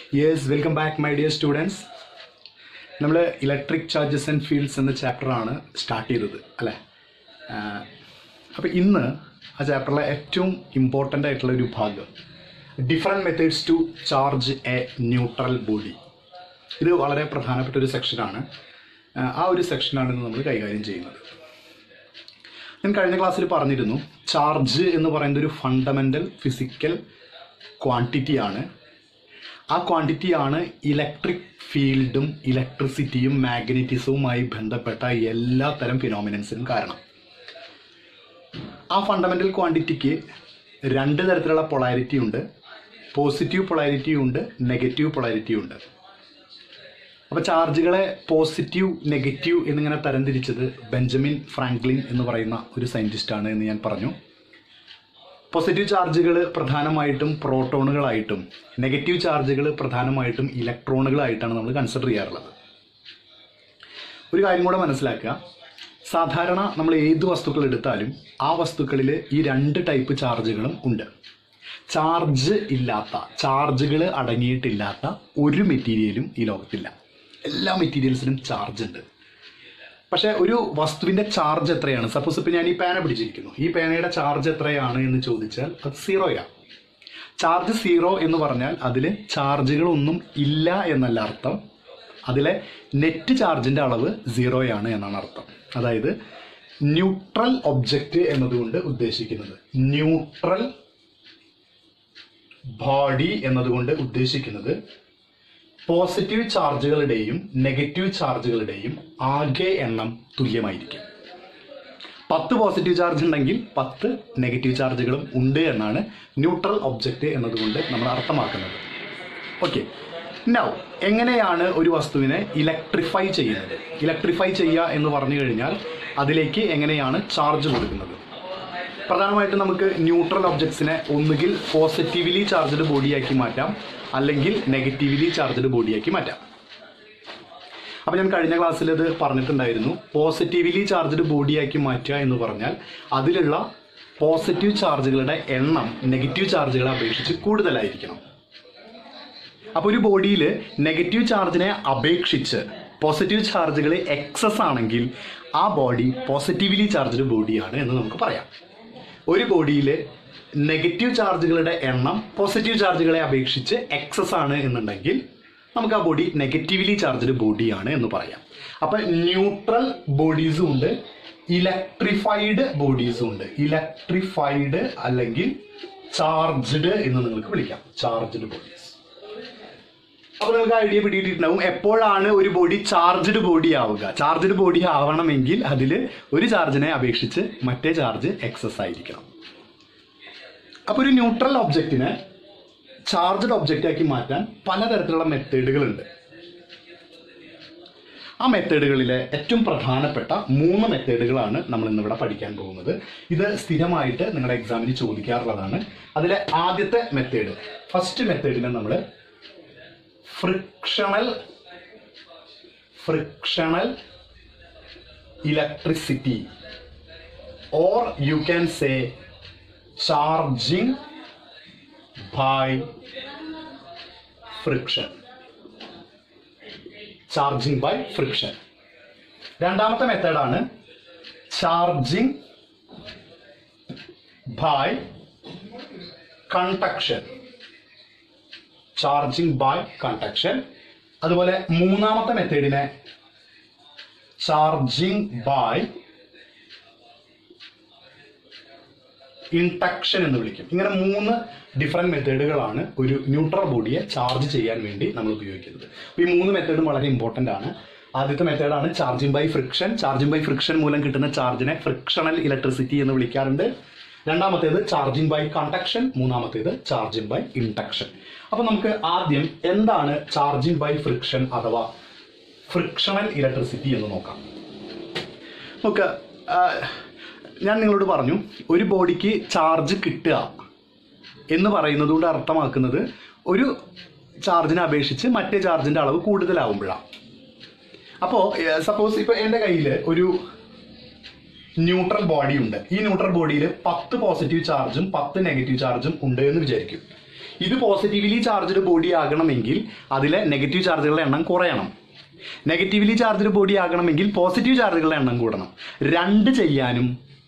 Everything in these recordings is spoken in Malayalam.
Yes welcome back my dear students നമ്മൾ ഇലക്ട്രിക് ചാർജസ് ആൻഡ് ഫീൽഡ്സ് എന്ന ചാപ്റ്ററാണ് സ്റ്റാർട്ട് ചെയ്തത് അല്ലേ അപ്പോൾ ഇന്ന് ആ ചാപ്റ്ററിലെ ഏറ്റവും ഇമ്പോർട്ടൻ്റ് ആയിട്ടുള്ള ഒരു ഭാഗം different methods to charge a neutral body ഇത് വളരെ പ്രധാനപ്പെട്ട ഒരു സെക്ഷനാണ് ആ ഒരു സെക്ഷനാണ് ഇന്ന് നമ്മൾ കൈകാര്യം ചെയ്യുന്നത് ഞാൻ കഴിഞ്ഞ ക്ലാസ്സിൽ പറഞ്ഞിരുന്നു ചാർജ് എന്ന് പറയുന്നത് ഒരു ഫണ്ടമെൻ്റൽ ഫിസിക്കൽ ക്വാണ്ടിറ്റിയാണ് ആ ക്വാണ്ടിറ്റിയാണ് ഇലക്ട്രിക് ഫീൽഡും ഇലക്ട്രിസിറ്റിയും മാഗ്നറ്റിസവുമായി ബന്ധപ്പെട്ട എല്ലാ തരം ഫിനോമിനൻസിനും കാരണം ആ ഫണ്ടമെൻ്റൽ ക്വാണ്ടിറ്റിക്ക് രണ്ട് തരത്തിലുള്ള പൊളാരിറ്റി ഉണ്ട് പോസിറ്റീവ് പൊളാരിറ്റി ഉണ്ട് നെഗറ്റീവ് പൊളാരിറ്റി ഉണ്ട് അപ്പോൾ ചാർജുകളെ പോസിറ്റീവ് നെഗറ്റീവ് എന്നിങ്ങനെ തരംതിരിച്ചത് ബെഞ്ചമിൻ ഫ്രാങ്ക്ലിൻ എന്ന് പറയുന്ന ഒരു സയൻറ്റിസ്റ്റാണ് എന്ന് ഞാൻ പറഞ്ഞു പോസിറ്റീവ് ചാർജുകൾ പ്രധാനമായിട്ടും പ്രോട്ടോണുകളായിട്ടും നെഗറ്റീവ് ചാർജുകൾ പ്രധാനമായിട്ടും ഇലക്ട്രോണുകളായിട്ടാണ് നമ്മൾ കൺസിഡർ ചെയ്യാറുള്ളത് ഒരു കാര്യം കൂടെ മനസ്സിലാക്കുക സാധാരണ നമ്മൾ ഏത് വസ്തുക്കൾ എടുത്താലും ആ വസ്തുക്കളിൽ ഈ രണ്ട് ടൈപ്പ് ചാർജുകളും ഉണ്ട് ചാർജ് ഇല്ലാത്ത ചാർജുകൾ അടങ്ങിയിട്ടില്ലാത്ത ഒരു മെറ്റീരിയലും ഈ ലോകത്തില്ല എല്ലാ മെറ്റീരിയൽസിനും ചാർജ് ഉണ്ട് പക്ഷേ ഒരു വസ്തുവിൻ്റെ ചാർജ് എത്രയാണ് സപ്പോസ് ഇപ്പം ഞാൻ ഈ പേന പിടിച്ചിരിക്കുന്നു ഈ പേനയുടെ ചാർജ് എത്രയാണ് എന്ന് ചോദിച്ചാൽ അത് സീറോയാണ് ചാർജ് സീറോ എന്ന് പറഞ്ഞാൽ അതിൽ ചാർജുകളൊന്നും ഇല്ല എന്നല്ല അർത്ഥം അതിലെ നെറ്റ് ചാർജിൻ്റെ അളവ് സീറോയാണ് എന്നാണ് അർത്ഥം അതായത് ന്യൂട്രൽ ഒബ്ജക്റ്റ് എന്നതുകൊണ്ട് ഉദ്ദേശിക്കുന്നത് ന്യൂട്രൽ ബോഡി എന്നതുകൊണ്ട് ഉദ്ദേശിക്കുന്നത് പോസിറ്റീവ് ചാർജുകളുടെയും നെഗറ്റീവ് ചാർജുകളുടെയും ആകെ എണ്ണം തുല്യമായിരിക്കും പത്ത് പോസിറ്റീവ് ചാർജ് ഉണ്ടെങ്കിൽ പത്ത് നെഗറ്റീവ് ചാർജുകളും ഉണ്ട് എന്നാണ് ന്യൂട്രൽ ഒബ്ജക്റ്റ് എന്നതുകൊണ്ട് നമ്മൾ അർത്ഥമാക്കുന്നത് ഓക്കെ നൗ എങ്ങനെയാണ് ഒരു വസ്തുവിനെ ഇലക്ട്രിഫൈ ചെയ്യുന്നത് ഇലക്ട്രിഫൈ ചെയ്യുക എന്ന് പറഞ്ഞു കഴിഞ്ഞാൽ അതിലേക്ക് എങ്ങനെയാണ് ചാർജ് കൊടുക്കുന്നത് പ്രധാനമായിട്ടും നമുക്ക് ന്യൂട്രൽ ഒബ്ജക്ട്സിനെ ഒന്നുകിൽ പോസിറ്റീവ്ലി ചാർജ്ഡ് ബോഡിയാക്കി മാറ്റാം അല്ലെങ്കിൽ നെഗറ്റീവ്ലി ചാർജ്ഡ് ബോഡിയാക്കി മാറ്റാം അപ്പോൾ ഞാൻ കഴിഞ്ഞ ക്ലാസ്സിൽ ഇത് പറഞ്ഞിട്ടുണ്ടായിരുന്നു പോസിറ്റീവ്ലി ചാർജ്ഡ് ബോഡിയാക്കി മാറ്റുക എന്ന് പറഞ്ഞാൽ അതിലുള്ള പോസിറ്റീവ് ചാർജുകളുടെ എണ്ണം നെഗറ്റീവ് ചാർജുകളെ അപേക്ഷിച്ച് കൂടുതലായിരിക്കണം അപ്പോൾ ഒരു ബോഡിയിൽ നെഗറ്റീവ് ചാർജിനെ അപേക്ഷിച്ച് പോസിറ്റീവ് ചാർജുകൾ എക്സസ് ആണെങ്കിൽ ആ ബോഡി പോസിറ്റീവ്ലി ചാർജ്ഡ് ബോഡിയാണ് എന്ന് നമുക്ക് പറയാം ഒരു ബോഡിയിൽ നെഗറ്റീവ് ചാർജുകളുടെ എണ്ണം പോസിറ്റീവ് ചാർജുകളെ അപേക്ഷിച്ച് എക്സസ് ആണ് എന്നുണ്ടെങ്കിൽ നമുക്ക് ആ ബോഡി നെഗറ്റീവ്ലി ചാർജ്ഡ് ബോഡിയാണ് എന്ന് പറയാം അപ്പം ന്യൂട്രൽ ബോഡീസും ഉണ്ട് ഇലക്ട്രിഫൈഡ് ബോഡീസും ഉണ്ട് ഇലക്ട്രിഫൈഡ് അല്ലെങ്കിൽ ചാർജ്ഡ് എന്ന് നിങ്ങൾക്ക് വിളിക്കാം ചാർജ്ഡ് ബോഡീസ് അപ്പോൾ നിങ്ങൾക്ക് ഐഡിയ പിടിയിട്ടുണ്ടാവും എപ്പോഴാണ് ഒരു ബോഡി ചാർജ്ഡ് ബോഡി ആവുക ചാർജ്ഡ് ബോഡി ആവണമെങ്കിൽ അതിൽ ഒരു ചാർജിനെ അപേക്ഷിച്ച് മറ്റേ ചാർജ് എക്സസ് ആയിരിക്കണം അപ്പോൾ ഒരു ന്യൂട്രൽ ഒബ്ജക്റ്റിനെ ചാർജ്ഡ് ഒബ്ജക്റ്റ് ആക്കി മാറ്റാൻ പലതരത്തിലുള്ള മെത്തേഡുകളുണ്ട് ആ മെത്തേഡുകളിലെ ഏറ്റവും പ്രധാനപ്പെട്ട മൂന്ന് മെത്തേഡുകളാണ് നമ്മൾ ഇന്നിവിടെ പഠിക്കാൻ പോകുന്നത് ഇത് സ്ഥിരമായിട്ട് നിങ്ങളുടെ എക്സാമിന് ചോദിക്കാറുള്ളതാണ് അതിലെ ആദ്യത്തെ മെത്തേഡ് ഫസ്റ്റ് മെത്തേഡിനെ നമ്മൾ frictional frictional electricity or you can say charging by friction charging by friction രണ്ടാമത്തെ മെത്തേഡാണ് charging by conduction charging by conduction അതുപോലെ മൂന്നാമത്തെ മെത്തേഡിനെ ചാർജിങ് ബൈ ഇൻടക്ഷൻ എന്ന് വിളിക്കും ഇങ്ങനെ മൂന്ന് ഡിഫറെന്റ് മെത്തേഡുകളാണ് ഒരു ന്യൂട്രൽ ബോഡിയെ ചാർജ് ചെയ്യാൻ വേണ്ടി നമ്മൾ ഉപയോഗിക്കുന്നത് അപ്പോൾ ഈ മൂന്ന് മെത്തേഡും വളരെ ഇമ്പോർട്ടൻ്റ് ആണ് ആദ്യത്തെ മെത്തേഡാണ് charging by friction charging by friction മൂലം കിട്ടുന്ന ചാർജിനെ ഫ്രിക്ഷണൽ ഇലക്ട്രിസിറ്റി എന്ന് വിളിക്കാറുണ്ട് രണ്ടാമത്തേത് ചാർജിങ് ബൈ കണ്ടക്ഷൻ മൂന്നാമത്തേത് ചാർജിങ് ബൈ ഇൻടക്ഷൻ അപ്പോൾ നമുക്ക് ആദ്യം എന്താണ് ചാർജിങ് ബൈ ഫ്രിക്ഷൻ അഥവാ ഫ്രിക്ഷണൽ ഇലക്ട്രിസിറ്റി എന്ന് നോക്കാം നോക്ക് ഞാൻ നിങ്ങളോട് പറഞ്ഞു ഒരു ബോഡിക്ക് ചാർജ് കിട്ടുക എന്ന് പറയുന്നത് കൊണ്ട് അർത്ഥമാക്കുന്നത് ഒരു ചാർജിനെ അപേക്ഷിച്ച് മറ്റേ ചാർജിൻ്റെ അളവ് കൂടുതലാവുമ്പോഴാണ് അപ്പോൾ സപ്പോസ് ഇപ്പോൾ എൻ്റെ കയ്യിൽ ഒരു ന്യൂട്രൽ ബോഡി ഉണ്ട് ഈ ന്യൂട്രൽ ബോഡിയിൽ പത്ത് പോസിറ്റീവ് ചാർജും പത്ത് നെഗറ്റീവ് ചാർജും ഉണ്ട് എന്ന് വിചാരിക്കും ഇത് പോസിറ്റീവ്ലി ചാർജ്ഡ് ബോഡി ആകണമെങ്കിൽ അതിലെ നെഗറ്റീവ് ചാർജുകളുടെ എണ്ണം കുറയണം നെഗറ്റീവ്ലി ചാർജ്ഡ് ബോഡി ആകണമെങ്കിൽ പോസിറ്റീവ് ചാർജുകളുടെ എണ്ണം കൂടണം രണ്ട് ചെയ്യാനും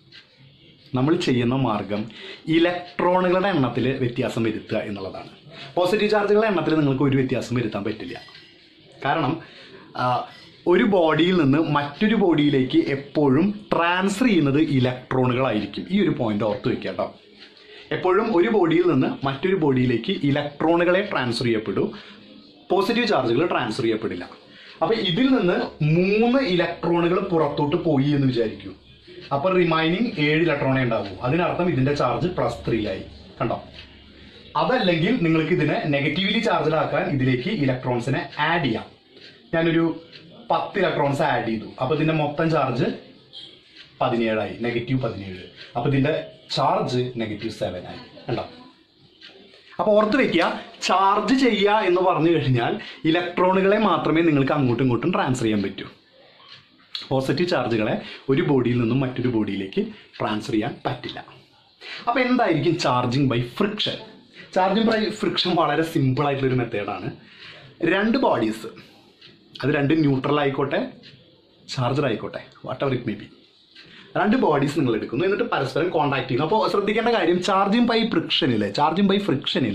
നമ്മൾ ചെയ്യുന്ന മാർഗം ഇലക്ട്രോണുകളുടെ എണ്ണത്തിൽ വ്യത്യാസം വരുത്തുക എന്നുള്ളതാണ് പോസിറ്റീവ് ചാർജുകളുടെ എണ്ണത്തിൽ നിങ്ങൾക്ക് ഒരു വ്യത്യാസം വരുത്താൻ പറ്റില്ല കാരണം ആ, ഒരു ബോഡിയിൽ നിന്ന് മറ്റൊരു ബോഡിയിലേക്ക് എപ്പോഴും ട്രാൻസ്ഫർ ചെയ്യുന്നത് ഇലക്ട്രോണുകളായിരിക്കും ഈ ഒരു പോയിന്റ് ഓർത്ത് വെക്കുക കേട്ടോ എപ്പോഴും ഒരു ബോഡിയിൽ നിന്ന് മറ്റൊരു ബോഡിയിലേക്ക് ഇലക്ട്രോണുകളെ ട്രാൻസ്ഫർ ചെയ്യപ്പെടൂ പോസിറ്റീവ് ചാർജുകൾ ട്രാൻസ്ഫർ ചെയ്യപ്പെടില്ല അപ്പൊ ഇതിൽ നിന്ന് മൂന്ന് ഇലക്ട്രോണുകൾ പുറത്തോട്ട് പോയി എന്ന് വിചാരിക്കൂ അപ്പൊ റിമൈനിങ് ഏഴ് ഇലക്ട്രോണേ ഉണ്ടാവൂ അതിനർത്ഥം ഇതിന്റെ ചാർജ് പ്ലസ് ത്രീ ആയി കണ്ടോ അതല്ലെങ്കിൽ നിങ്ങൾക്ക് ഇതിനെ നെഗറ്റീവ്ലി ചാർജഡ് ആക്കാൻ ഇതിലേക്ക് ഇലക്ട്രോൺസിനെ ആഡ് ചെയ്യാം ഞാനൊരു പത്ത് ഇലക്ട്രോൺസ് ആഡ് ചെയ്തു അപ്പൊ ഇതിന്റെ മൊത്തം ചാർജ് പതിനേഴായി നെഗറ്റീവ് പതിനേഴ് അപ്പൊ ഇതിന്റെ ചാർജ് നെഗറ്റീവ് സെവൻ ആയി കണ്ടോ അപ്പൊ ഓർത്ത് വെക്കുക ചാർജ് ചെയ്യുക എന്ന് പറഞ്ഞു കഴിഞ്ഞാൽ ഇലക്ട്രോണുകളെ മാത്രമേ നിങ്ങൾക്ക് അങ്ങോട്ടും ഇങ്ങോട്ടും ട്രാൻസ്ഫർ ചെയ്യാൻ പറ്റൂ പോസിറ്റീവ് ചാർജുകളെ ഒരു ബോഡിയിൽ നിന്നും മറ്റൊരു ബോഡിയിലേക്ക് ട്രാൻസ്ഫർ ചെയ്യാൻ പറ്റില്ല അപ്പൊ എന്തായിരിക്കും charging by friction charging by friction വളരെ സിമ്പിൾ ആയിട്ടുള്ള ഒരു മെത്തേഡാണ് രണ്ട് ബോഡീസ് അത് രണ്ട് ന്യൂട്രൽ ആയിക്കോട്ടെ ചാർജർ ആയിക്കോട്ടെ whatever it may be രണ്ട് ബോഡീസ് നിങ്ങൾ എടുക്കുന്നു എന്നിട്ട് പരസ്പരം കോൺടാക്ട് ചെയ്യുന്നു അപ്പോൾ ശ്രദ്ധിക്കേണ്ട കാര്യം ചാർജിങ് ബൈ ഫ്രിക്ഷനിൽ ചാർജിങ് ബൈ ഫ്രിക്ഷനിൽ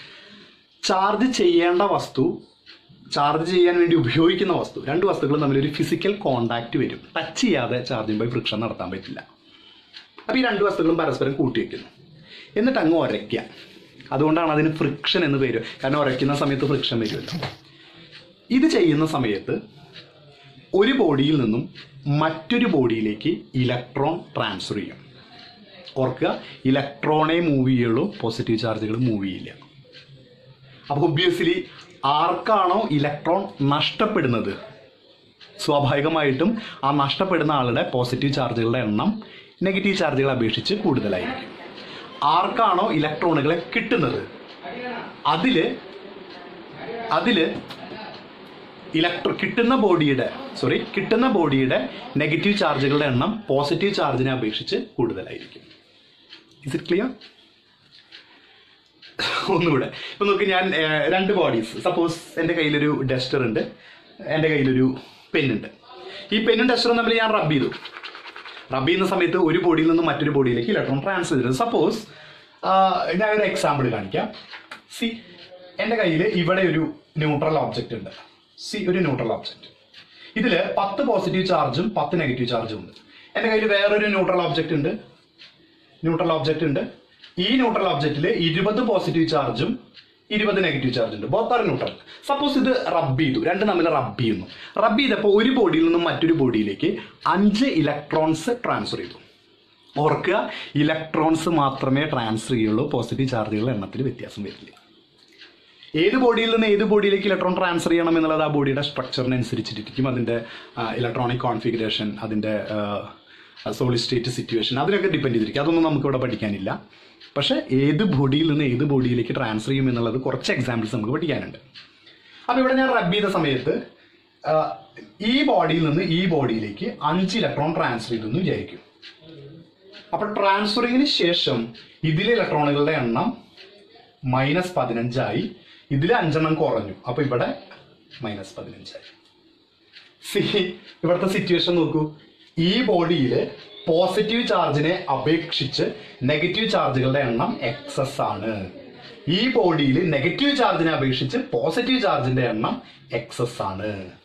ചാർജ് ചെയ്യേണ്ട വസ്തു ചാർജ് ചെയ്യാൻ വേണ്ടി ഉപയോഗിക്കുന്ന വസ്തു രണ്ട് വസ്തുക്കളും തമ്മിൽ ഒരു ഫിസിക്കൽ കോണ്ടാക്ട് വരും ടച്ച് ചെയ്യാതെ ചാർജിങ് ബൈ ഫ്രിക്ഷൻ നടത്താൻ പറ്റില്ല അപ്പോൾ ഈ രണ്ട് വസ്തുക്കളും പരസ്പരം കൂട്ടിവെക്കുന്നു എന്നിട്ട് അങ്ങ് ഉരയ്ക്കുക അതുകൊണ്ടാണ് അതിന് ഫ്രിക്ഷൻ എന്ന് പേര് കാരണം ഉരയ്ക്കുന്ന സമയത്ത് ഫ്രിക്ഷൻ വരുമല്ലോ ഇത് ചെയ്യുന്ന സമയത്ത് ഒരു ബോഡിയിൽ നിന്നും മറ്റൊരു ബോഡിയിലേക്ക് ഇലക്ട്രോൺ ട്രാൻസ്ഫർ ചെയ്യും ഓർക്കുക ഇലക്ട്രോണേ മൂവ് ചെയ്യുള്ളൂ പോസിറ്റീവ് ചാർജുകൾ മൂവ് ചെയ്യില്ല അപ്പോൾ ഒബ്വിയസ്ലി ആർക്കാണോ ഇലക്ട്രോൺ നഷ്ടപ്പെടുന്നത് സ്വാഭാവികമായിട്ടും ആ നഷ്ടപ്പെടുന്ന ആളുടെ പോസിറ്റീവ് ചാർജുകളുടെ എണ്ണം നെഗറ്റീവ് ചാർജുകളെ അപേക്ഷിച്ച് കൂടുതലായിരിക്കും ആർക്കാണോ ഇലക്ട്രോണുകളെ കിട്ടുന്നത് അതില് അതില് ഇലക്ട്രോ കിട്ടുന്ന ബോഡിയുടെ സോറി കിട്ടുന്ന ബോഡിയുടെ നെഗറ്റീവ് ചാർജുകളുടെ എണ്ണം പോസിറ്റീവ് ചാർജിനെ അപേക്ഷിച്ച് കൂടുതലായിരിക്കും ഇസ് ഇറ്റ് ക്ലിയർ ഒന്നുകൂടെ ഇപ്പൊ നോക്ക് ഞാൻ ഏഹ്, രണ്ട് ബോഡീസ് സപ്പോസ് എൻ്റെ കയ്യിലൊരു ഡസ്റ്റർ ഉണ്ട് എൻ്റെ കയ്യിലൊരു പെന്നുണ്ട് ഈ പെന്നും ഡസ്റ്ററും തമ്മിൽ ഞാൻ റബ്ബ് ചെയ്തു റബ്ബ് ചെയ്യുന്ന സമയത്ത് ഒരു ബോഡിയിൽ നിന്ന് മറ്റൊരു ബോഡിയിലേക്ക് ഇലക്ട്രോൺ ട്രാൻസ്ഫർ ചെയ്തത് സപ്പോസ് ഞാൻ ഒരു എക്സാമ്പിൾ കാണിക്കാം സി എൻ്റെ കയ്യിൽ ഇവിടെ ഒരു ന്യൂട്രൽ ഓബ്ജക്റ്റ് ഉണ്ട് സി ഒരു ന്യൂട്രൽ ഓബ്ജക്റ്റ് ഇതിൽ പത്ത് പോസിറ്റീവ് ചാർജും പത്ത് നെഗറ്റീവ് ചാർജും ഉണ്ട് എൻ്റെ കയ്യിൽ വേറൊരു ന്യൂട്രൽ ഓബ്ജക്റ്റ് ഉണ്ട് ന്യൂട്രൽ ഓബ്ജക്റ്റ് ഉണ്ട് ഈ ന്യൂട്രൽ ഓബ്ജക്റ്റിൽ ഇരുപത് പോസിറ്റീവ് ചാർജും ഇരുപത് നെഗറ്റീവ് ചാർജ് ഉണ്ട് ബോത്ത് ആർ ന്യൂട്രൽ സപ്പോസ് ഇത് റബ്ബ് ചെയ്തു രണ്ട് തമ്മിൽ റബ്ബ് ചെയ്യുന്നു റബ്ബ് ചെയ്തപ്പോൾ ഒരു ബോഡിയിൽ നിന്നും മറ്റൊരു ബോഡിയിലേക്ക് അഞ്ച് ഇലക്ട്രോൺസ് ട്രാൻസ്ഫർ ചെയ്തു ഓർക്കുക ഇലക്ട്രോൺസ് മാത്രമേ ട്രാൻസ്ഫർ ചെയ്യുള്ളൂ പോസിറ്റീവ് ചാർജുകളുടെ എണ്ണത്തിൽ വ്യത്യാസം വരില്ല ഏത് ബോഡിയിൽ നിന്ന് ഏത് ബോഡിയിലേക്ക് ഇലക്ട്രോൺ ട്രാൻസ്ഫർ ചെയ്യണം എന്നുള്ളത് ആ ബോഡിയുടെ സ്ട്രക്ചറിനനുസരിച്ചിരിക്കും അതിൻ്റെ ഇലക്ട്രോണിക് കോൺഫിഗറേഷൻ അതിൻ്റെ സോളിഡ് സ്റ്റേറ്റ് സിറ്റുവേഷൻ അതിനൊക്കെ ഡിപ്പെൻഡ് ചെയ്തിരിക്കും അതൊന്നും നമുക്ക് ഇവിടെ പഠിക്കാനില്ല പക്ഷേ ഏത് ബോഡിയിൽ നിന്ന് ഏത് ബോഡിയിലേക്ക് ട്രാൻസ്ഫർ ചെയ്യും എന്നുള്ളത് കുറച്ച് എക്സാമ്പിൾസ് നമുക്ക് പഠിക്കാനുണ്ട് അപ്പോൾ ഇവിടെ ഞാൻ റബ്ബ് ചെയ്ത സമയത്ത് ആ, ഈ ബോഡിയിൽ നിന്ന് ഈ ബോഡിയിലേക്ക് അഞ്ച് ഇലക്ട്രോൺ ട്രാൻസ്ഫർ ചെയ്തു എന്ന് വിചാരിക്കും അപ്പൊ ട്രാൻസ്ഫറിങ്ങിന് ശേഷം ഇതിലെ ഇലക്ട്രോണുകളുടെ എണ്ണം മൈനസ് പതിനഞ്ചായി ഇതിൽ അഞ്ചെണ്ണം കുറഞ്ഞു അപ്പൊ ഇവിടെ മൈനസ് പതിനഞ്ചായി സി ഇവിടുത്തെ സിറ്റുവേഷൻ നോക്കൂ ഈ ബോഡിയിൽ പോസിറ്റീവ് ചാർജിനെ അപേക്ഷിച്ച് നെഗറ്റീവ് ചാർജുകളുടെ എണ്ണം എക്സസ് ആണ് ഈ ബോഡിയിൽ നെഗറ്റീവ് ചാർജിനെ അപേക്ഷിച്ച് പോസിറ്റീവ് ചാർജിന്റെ എണ്ണം എക്സസ് ആണ്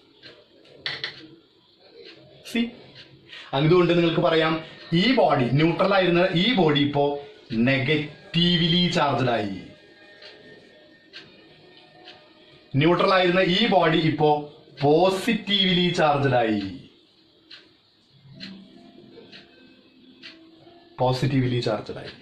സി അതുകൊണ്ട് നിങ്ങൾക്ക് പറയാം ഈ ബോഡി ന്യൂട്രൽ ആയിരുന്ന ഈ ബോഡി ഇപ്പോ നെഗറ്റീവ്ലി ചാർജഡ് ആയി ന്യൂട്രൽ ആയിരുന്ന ഈ ബോഡി ഇപ്പോ പോസിറ്റീവ്ലി ചാർജഡ് ആയി പോസിറ്റീവ്ലി ചാർജഡ് ആയി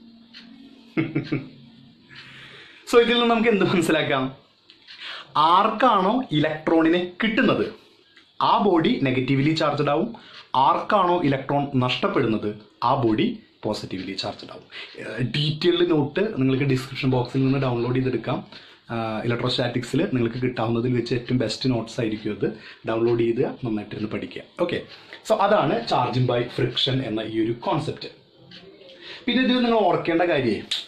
സോ ഇതിൽ നിന്ന് നമുക്ക് എന്ത് മനസ്സിലാക്കാം ആർക്കാണോ ഇലക്ട്രോണിനെ കിട്ടുന്നത് ആ ബോഡി നെഗറ്റീവ്ലി ചാർജഡ് ആവും ആർക്കാണോ ഇലക്ട്രോൺ നഷ്ടപ്പെടുന്നത് ആ ബോഡി പോസിറ്റീവ്ലി ചാർജഡ് ആവും ഡീറ്റെയിൽഡ് നോട്ട് നിങ്ങൾക്ക് ഡിസ്ക്രിപ്ഷൻ ബോക്സിൽ നിന്ന് ഡൗൺലോഡ് ചെയ്തെടുക്കാം ഇലക്ട്രോസ്റ്റാറ്റിക്സിൽ നിങ്ങൾക്ക് കിട്ടാവുന്നതിൽ വെച്ച് ഏറ്റവും ബെസ്റ്റ് നോട്ട്സ് ആയിരിക്കും അത് ഡൗൺലോഡ് ചെയ്ത് നന്നായിട്ടിരുന്ന് പഠിക്കുക ഓക്കെ സോ അതാണ് ചാർജിങ് ബൈ ഫ്രിക്ഷൻ എന്ന ഈ ഒരു കോൺസെപ്റ്റ് പിന്നെ ഇതിൽ നിങ്ങൾ ഓർക്കേണ്ട കാര്യമേ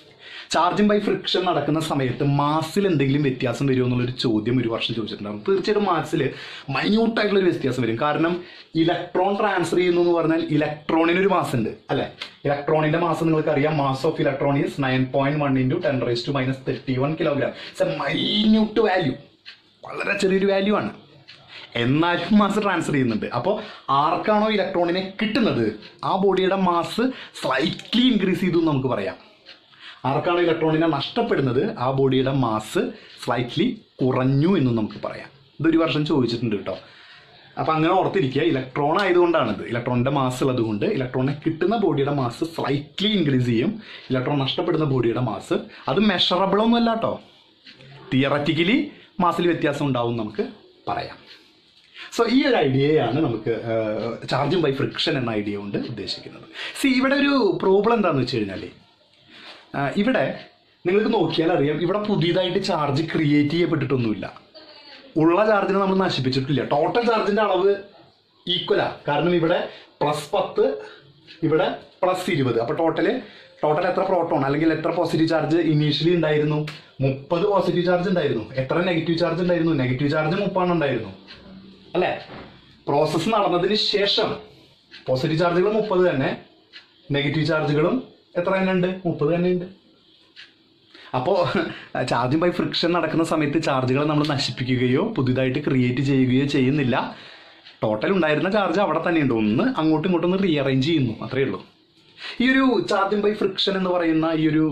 ചാർജിങ് ബൈ ഫ്രിക്ഷൻ നടക്കുന്ന സമയത്ത് മാസിൽ എന്തെങ്കിലും വ്യത്യാസം വരുമോ എന്നുള്ളൊരു ചോദ്യം ഒരു വർഷം ചോദിച്ചിട്ടുണ്ടായിരുന്നു തീർച്ചയായിട്ടും മാസിൽ മൈന്യൂട്ടായിട്ടുള്ള ഒരു വ്യത്യാസം വരും കാരണം ഇലക്ട്രോൺ ട്രാൻസ്ഫർ ചെയ്യുന്നു എന്ന് പറഞ്ഞാൽ ഇലക്ട്രോണിന് ഒരു മാസ് ഉണ്ട് അല്ലെ ഇലക്ട്രോണിന്റെ മാസം നിങ്ങൾക്ക് അറിയാം mass of electron is nine point one into ten raise to minus thirty one kilogram it's a minute value വളരെ ചെറിയൊരു വാല്യൂ ആണ് എന്നാലും മാസ് ട്രാൻസ്ഫർ ചെയ്യുന്നുണ്ട് അപ്പോൾ ആർക്കാണോ ഇലക്ട്രോണിനെ കിട്ടുന്നത് ആ ബോഡിയുടെ മാസ് സ്ലൈറ്റ്ലി ഇൻക്രീസ് ചെയ്തു എന്ന് നമുക്ക് പറയാം ആർക്കാണോ ഇലക്ട്രോണിനെ നഷ്ടപ്പെടുന്നത് ആ ബോഡിയുടെ മാസ് സ്ലൈറ്റ്ലി കുറഞ്ഞു എന്നും നമുക്ക് പറയാം ഇതൊരു വർഷം ചോദിച്ചിട്ടുണ്ട് കേട്ടോ അപ്പം അങ്ങനെ ഓർത്തിരിക്കുക ഇലക്ട്രോൺ ആയതുകൊണ്ടാണിത് ഇലക്ട്രോണിന്റെ മാസ് ഉള്ളതുകൊണ്ട് ഇലക്ട്രോണിനെ കിട്ടുന്ന ബോഡിയുടെ മാസ് സ്ലൈറ്റ്ലി ഇൻക്രീസ് ചെയ്യും ഇലക്ട്രോൺ നഷ്ടപ്പെടുന്ന ബോഡിയുടെ മാസ് അത് മെഷറബിൾ ഒന്നുമല്ല കേട്ടോ തിയററ്റിക്കലി മാസിൽ വ്യത്യാസം ഉണ്ടാവും എന്ന് നമുക്ക് പറയാം സോ ഈ ഒരു ഐഡിയയാണ് നമുക്ക് ചാർജിങ് ബൈ ഫ്രിക്ഷൻ എന്ന ഐഡിയ കൊണ്ട് ഉദ്ദേശിക്കുന്നത് സി ഇവിടെ ഒരു പ്രോബ്ലം എന്താണെന്ന് വെച്ച് കഴിഞ്ഞാൽ ഇവിടെ നിങ്ങൾക്ക് നോക്കിയാൽ അറിയാം ഇവിടെ പുതിയതായിട്ട് ചാർജ് ക്രിയേറ്റ് ചെയ്യപ്പെട്ടിട്ടൊന്നുമില്ല ഉള്ള ചാർജിനെ നമ്മൾ നശിപ്പിച്ചിട്ടില്ല ടോട്ടൽ ചാർജിന്റെ അളവ് ഈക്വലാ കാരണം ഇവിടെ പ്ലസ് പത്ത് ഇവിടെ പ്ലസ് ഇരുപത് അപ്പൊ ടോട്ടല് ടോട്ടൽ എത്ര പ്രോട്ടോൺ അല്ലെങ്കിൽ എത്ര പോസിറ്റീവ് ചാർജ് ഇനീഷ്യലി ഉണ്ടായിരുന്നു മുപ്പത് പോസിറ്റീവ് ചാർജ് ഉണ്ടായിരുന്നു എത്ര നെഗറ്റീവ് ചാർജ് ഉണ്ടായിരുന്നു നെഗറ്റീവ് ചാർജ് മുപ്പാണ് ഉണ്ടായിരുന്നു അല്ലേ പ്രോസസ്സ് നടന്നതിന് ശേഷം പോസിറ്റീവ് ചാർജുകൾ മുപ്പത് തന്നെ നെഗറ്റീവ് ചാർജുകളും എത്ര തന്നെ ഉണ്ട് മുപ്പത് തന്നെ ഉണ്ട് അപ്പോൾ ചാർജിങ് ബൈ ഫ്രിക്ഷൻ നടക്കുന്ന സമയത്ത് ചാർജുകൾ നമ്മൾ നശിപ്പിക്കുകയോ പുതുതായിട്ട് ക്രിയേറ്റ് ചെയ്യുകയോ ചെയ്യുന്നില്ല ടോട്ടൽ ഉണ്ടായിരുന്ന ചാർജ് അവിടെ തന്നെ ഉണ്ട് ഒന്ന് അങ്ങോട്ടും ഇങ്ങോട്ടും ഒന്ന് റീഅറേഞ്ച് ചെയ്യുന്നു അത്രയേ ഉള്ളൂ ഈ ഒരു ചാർജിങ് ബൈ ഫ്രിക്ഷൻ എന്ന് പറയുന്ന ഈ ഒരു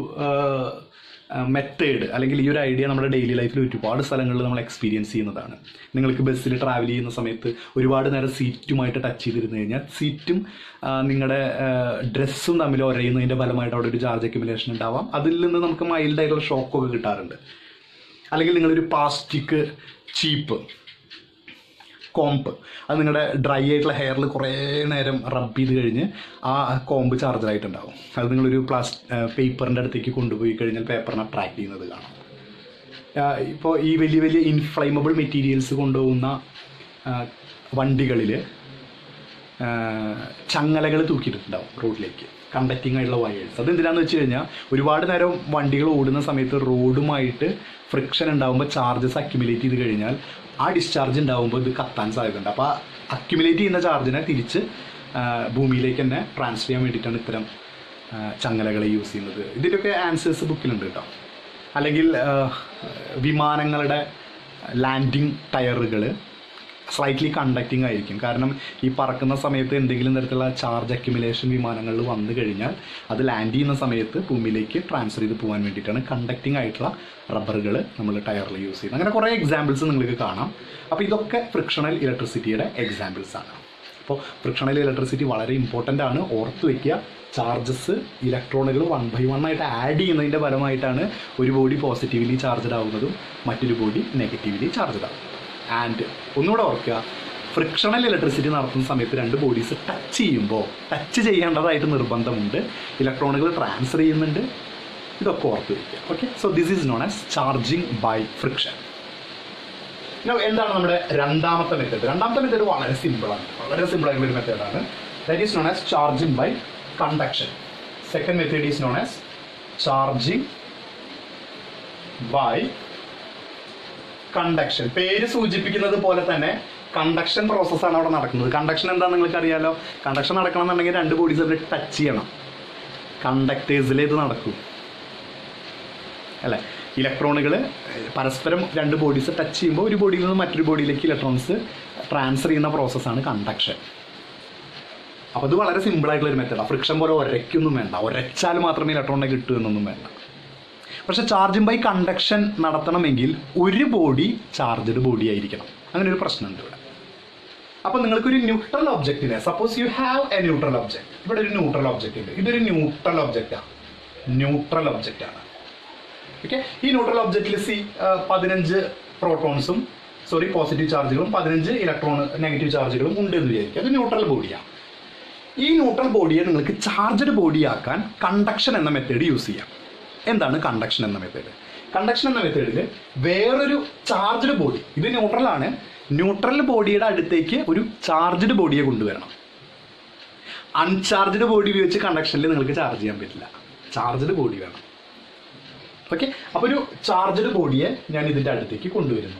മെത്തേഡ് അല്ലെങ്കിൽ ഈ ഒരു ഐഡിയ നമ്മുടെ ഡെയിലി ലൈഫിൽ ഒരുപാട് സ്ഥലങ്ങളിൽ നമ്മൾ എക്സ്പീരിയൻസ് ചെയ്യുന്നതാണ് നിങ്ങൾക്ക് ബസ്സിൽ ട്രാവൽ ചെയ്യുന്ന സമയത്ത് ഒരുപാട് നേരം സീറ്റുമായിട്ട് ടച്ച് ചെയ്തിരുന്നു കഴിഞ്ഞാൽ സീറ്റും നിങ്ങളുടെ ഡ്രസ്സും തമ്മിൽ ഒരയുന്നതിൻ്റെ ഫലമായിട്ട് അവിടെ ഒരു ചാർജ് അക്യുമുലേഷൻ ഉണ്ടാവാം അതിൽ നിന്ന് നമുക്ക് മൈൽഡ് ആയിട്ടുള്ള ഷോക്കൊക്കെ കിട്ടാറുണ്ട് അല്ലെങ്കിൽ നിങ്ങളൊരു പ്ലാസ്റ്റിക് ചീപ്പ് കോമ്പ് അത് നിങ്ങളുടെ ഡ്രൈ ആയിട്ടുള്ള ഹെയറിൽ കുറേ നേരം റബ്ബ് ചെയ്ത് കഴിഞ്ഞ് ആ കോമ്പ് ചാർജറായിട്ടുണ്ടാവും അത് നിങ്ങളൊരു പ്ലാസ്റ്റ് പേപ്പറിൻ്റെ അടുത്തേക്ക് കൊണ്ടുപോയി കഴിഞ്ഞാൽ പേപ്പറിനെ അട്രാക്ട് ചെയ്യുന്നത് കാണാം ഇപ്പോൾ ഈ വലിയ വലിയ ഇൻഫ്ലൈമബിൾ മെറ്റീരിയൽസ് കൊണ്ടുപോകുന്ന വണ്ടികളിൽ ചങ്ങലകൾ തൂക്കിയിട്ടുണ്ടാവും റോഡിലേക്ക് കണ്ടക്റ്റിംഗ് ആയിട്ടുള്ള വയേഴ്സ് അതെന്തിനാന്ന് വെച്ച് കഴിഞ്ഞാൽ ഒരുപാട് നേരം വണ്ടികൾ ഓടുന്ന സമയത്ത് റോഡുമായിട്ട് ഫ്രിക്ഷൻ ഉണ്ടാകുമ്പോൾ ചാർജസ് അക്യുമുലേറ്റ് ചെയ്ത് കഴിഞ്ഞാൽ ആ ഡിസ്ചാർജ് ഉണ്ടാകുമ്പോൾ ഇത് കത്താൻ സാധ്യതയുണ്ട് അപ്പോൾ ആ അക്യുമുലേറ്റ് ചെയ്യുന്ന ചാർജിനെ തിരിച്ച് ആ, ഭൂമിയിലേക്ക് തന്നെ ട്രാൻസ്ഫർ ചെയ്യാൻ വേണ്ടിയിട്ടാണ് ഇത്തരം ആ, ചങ്ങലകളെ യൂസ് ചെയ്യുന്നത് ഇതിൻ്റെയൊക്കെ ആൻസേഴ്സ് ബുക്കിലുണ്ട് കേട്ടോ അല്ലെങ്കിൽ ആ, വിമാനങ്ങളുടെ ലാൻഡിങ് ടയറുകൾ സ്ലൈറ്റ്ലി കണ്ടക്റ്റിംഗ് ആയിരിക്കും കാരണം ഈ പറക്കുന്ന സമയത്ത് എന്തെങ്കിലും തരത്തിലുള്ള ചാർജ് അക്യുമുലേഷൻ വിമാനങ്ങളിൽ വന്നു കഴിഞ്ഞാൽ അത് ലാൻഡ് ചെയ്യുന്ന സമയത്ത് ഭൂമിയിലേക്ക് ട്രാൻസ്ഫർ ചെയ്ത് പോകാൻ വേണ്ടിയിട്ടാണ് കണ്ടക്റ്റിംഗ് ആയിട്ടുള്ള റബ്ബറുകൾ നമ്മൾ ടയറിൽ യൂസ് ചെയ്യുന്നത് അങ്ങനെ കുറേ എക്സാമ്പിൾസ് നിങ്ങൾക്ക് കാണാം അപ്പോൾ ഇതൊക്കെ ഫ്രിക്ഷണൽ ഇലക്ട്രിസിറ്റിയുടെ എക്സാമ്പിൾസ് ആണ് അപ്പോൾ ഫ്രിക്ഷണൽ ഇലക്ട്രിസിറ്റി വളരെ ഇമ്പോർട്ടൻ്റ് ആണ് ഓർത്ത് വയ്ക്കുക ചാർജസ് ഇലക്ട്രോണുകൾ വൺ ബൈ വൺ ആയിട്ട് ആഡ് ചെയ്യുന്നതിൻ്റെ ഫലമായിട്ടാണ് ഒരു ബോഡി പോസിറ്റീവ്ലി ചാർജഡ് ആവുന്നതും മറ്റൊരു ബോഡി നെഗറ്റീവ്ലി ചാർജഡ് ആവുന്നതും ആൻഡ് ഒന്നുകൂടെ ഓർക്കുക ഫ്രിക്ഷണൽ ഇലക്ട്രിസിറ്റി നടത്തുന്ന സമയത്ത് രണ്ട് ബോഡീസ് ടച്ച് ചെയ്യുമ്പോൾ ടച്ച് ചെയ്യേണ്ടതായിട്ട് നിർബന്ധമുണ്ട് ഇലക്ട്രോണുകൾ ട്രാൻസ്ഫർ ചെയ്യുന്നുണ്ട് ഇതൊക്കെ ഓർത്ത് വയ്ക്കുക okay so this is known as charging by friction Now, എന്താണ് നമ്മുടെ രണ്ടാമത്തെ മെത്തേഡ് രണ്ടാമത്തെ മെത്തേഡ് വളരെ സിമ്പിളാണ് വളരെ സിമ്പിൾ ആയിട്ടുള്ള ഒരു മെത്തേഡാണ് that is known as charging by conduction second method is known as charging by conduction പേര് സൂചിപ്പിക്കുന്നത് പോലെ തന്നെ കണ്ടക്ഷൻ പ്രോസസ്സാണ് അവിടെ നടക്കുന്നത് കണ്ടക്ഷൻ എന്താണെന്ന് നിങ്ങൾക്ക് അറിയാലോ കണ്ടക്ഷൻ നടക്കണമെന്നുണ്ടെങ്കിൽ രണ്ട് ബോഡീസ് തമ്മിൽ ടച്ച് ചെയ്യണം കണ്ടക്ടേഴ്സിലേ ഇത് നടക്കും അല്ലേ ഇലക്ട്രോണുകൾ പരസ്പരം രണ്ട് ബോഡീസ് ടച്ച് ചെയ്യുമ്പോൾ ഒരു ബോഡിയിൽ നിന്ന് മറ്റൊരു ബോഡിയിലേക്ക് ഇലക്ട്രോൺസ് ട്രാൻസ്ഫർ ചെയ്യുന്ന പ്രോസസ്സാണ് കണ്ടക്ഷൻ അപ്പോൾ അത് വളരെ സിമ്പിൾ ആയിട്ടുള്ള ഒരു മെത്തേഡാണ് ഫ്രിക്ഷൻ പോലെ ഒരയ്ക്കൊന്നും വേണ്ട ഒരച്ചാൽ മാത്രമേ ഇലക്ട്രോണിനെ കിട്ടൂ എന്നൊന്നും വേണ്ട പക്ഷെ ചാർജിങ് ബൈ കണ്ടക്ഷൻ നടത്തണമെങ്കിൽ ഒരു ബോഡി ചാർജഡ് ബോഡി ആയിരിക്കണം അങ്ങനെ ഒരു പ്രശ്നമുണ്ട് ഇവിടെ അപ്പോൾ നിങ്ങൾക്കൊരു ന്യൂട്രൽ ഒബ്ജക്റ്റിനെ suppose you have a neutral object ഇവിടെ ഒരു ന്യൂട്രൽ ഒബ്ജക്റ്റ് ഉണ്ട് ഇതൊരു ന്യൂട്രൽ ഒബ്ജക്റ്റാണ് ന്യൂട്രൽ ഒബ്ജക്റ്റാണ് ഓക്കെ ഈ ന്യൂട്രൽ ഒബ്ജക്റ്റിൽ സി പതിനഞ്ച് പ്രോട്ടോൺസും സോറി പോസിറ്റീവ് ചാർജുകളും പതിനഞ്ച് ഇലക്ട്രോൺ നെഗറ്റീവ് ചാർജുകളും ഉണ്ട് എന്ന് വിചാരിക്കുക അത് ന്യൂട്രൽ ബോഡിയാണ് ഈ ന്യൂട്രൽ ബോഡിയെ നിങ്ങൾക്ക് ചാർജഡ് ബോഡിയാക്കാൻ കണ്ടക്ഷൻ എന്ന മെത്തേഡ് യൂസ് ചെയ്യാം എന്താണ് കണ്ടക്ഷൻ എന്ന മെത്തേഡ് കണ്ടക്ഷൻ എന്ന മെത്തേഡിൽ വേറൊരു ചാർജഡ് ബോഡി ഇത് ന്യൂട്രൽ ആണ് ന്യൂട്രൽ ബോഡിയുടെ അടുത്തേക്ക് ഒരു ചാർജഡ് ബോഡിയെ കൊണ്ടുവരണം അൺചാർജഡ് ബോഡി ഉപയോഗിച്ച് കണ്ടക്ഷനിൽ നിങ്ങൾക്ക് ചാർജ് ചെയ്യാൻ പറ്റില്ല ചാർജഡ് ബോഡി വേണം ഓക്കെ അപ്പോൾ ഒരു ചാർജഡ് ബോഡിയെ ഞാൻ ഇതിൻ്റെ അടുത്തേക്ക് കൊണ്ടുവരുന്നു